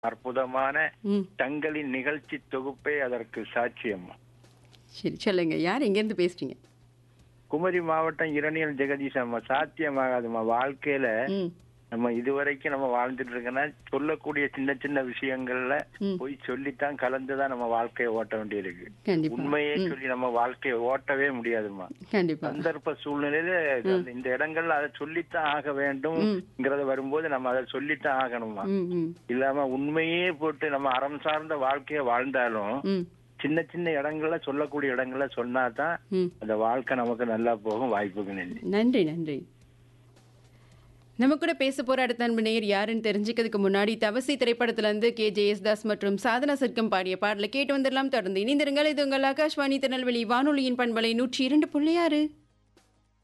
அற்புதமான ம் தங்களின் நிகழ்ச்சி தொகுப்பே அதற்கு சாட்சியம் சரி சொல்லுங்க யார் எங்கேருந்து பேசுறீங்க குமரி மாவட்டம் இரணியல் ஜெகதீஷ் அம்மா சாத்தியமாகாதும்மா வாழ்க்கையில ம் நம்ம இதுவரைக்கும் நம்ம வாழ்ந்துட்டு இருக்கோம்னா சொல்லக்கூடிய சின்ன சின்ன விஷயங்கள்ல ம். போய் சொல்லித்தான் கலந்துதான் நம்ம வாழ்க்கையை ஓட்ட வேண்டியிருக்கு கண்டிப்பா உண்மையே சொல்லி நம்ம வாழ்க்கையை ஓட்டவே முடியாதும்மா கண்டிப்பா சந்தர்ப்ப சூழ்நிலையில அந்த- இந்த இடங்கள்ல அதை சொல்லித்தான் ஆக வேண்டும்ங்கிறத வரும்போது நம்ம அதை சொல்லித்தான் ஆகணுமா ம் ம் இல்லாம உண்மையே போட்டு நம்ம அறம் சார்ந்த வாழ்க்கையை வாழ்ந்தாலும் ம் சின்ன சின்ன இடங்கள்ல சொல்லக்கூடிய இடங்கள்ல சொன்னாதான் ம் அந்த வாழ்க்கை நமக்கு நல்லா போகும் வாய்ப்புகள் இல்லை நன்றி நன்றி நம்ம கூட பேச போற அடுத்த அன்பு நேயர் யாருன்னு தெரிஞ்சுக்கிறதுக்கு முன்னாடி தவசி திரைப்படத்துல இருந்து கே ஜெயஸ்தாஸ் மற்றும் சாதனா சர்க்கம் பாடிய பாடலை கேட்டு வந்துடலாம் தொடர்ந்து இணைந்திருங்கள் இது உங்கள் ஆகாஷ்வாணி திருநெல்வேலி வானொலியின் பண்பலை நூற்றி இரண்டு புள்ளி ஆறு